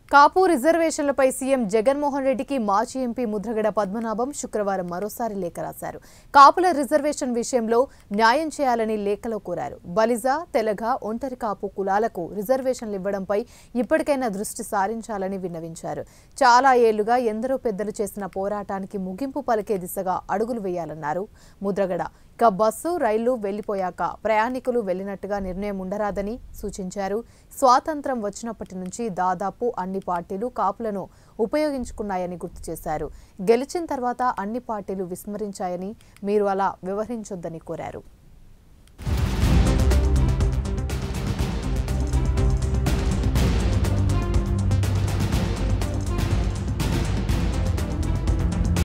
కాపు రిజర్వేషన్లపై CM Jaganmohan రెడ్డికి మాజీ MP Mudragada Padmanabham శుక్రవారం మరోసారి లేఖ రాశారు కాపుల రిజర్వేషన్ విషయంలో న్యాయం చేయాలని లేఖలో కోరారు బలిజ తెలగ ఒంటరి కాపు కులాలకు రిజర్వేషన్లు ఇవ్వడంపై ఇప్పటికైనా దృష్టి సారించాలని విన్నవించారు చాలా ఏళ్లుగా ఎందరో పెద్దలు చేసిన పోరాటానికి ముగింపు పలికే దిశగా అడుగులు వేయాలన్నారు ముద్రగడ ఇక బస్సు రైళ్లు వెళ్లిపోయాక ప్రయాణికులు వెళ్లినట్టుగా నిర్ణయం ఉండరాదని సూచించారు స్వాతంత్రం వచ్చినప్పటి నుంచి దాదాపు అన్ని పార్టీలు కాపులను ఉపయోగించుకున్నాయని గుర్తు చేశారు గెలిచిన తర్వాత అన్ని పార్టీలు విస్మరించాయని మీరు అలా వ్యవహరించొద్దని కోరారు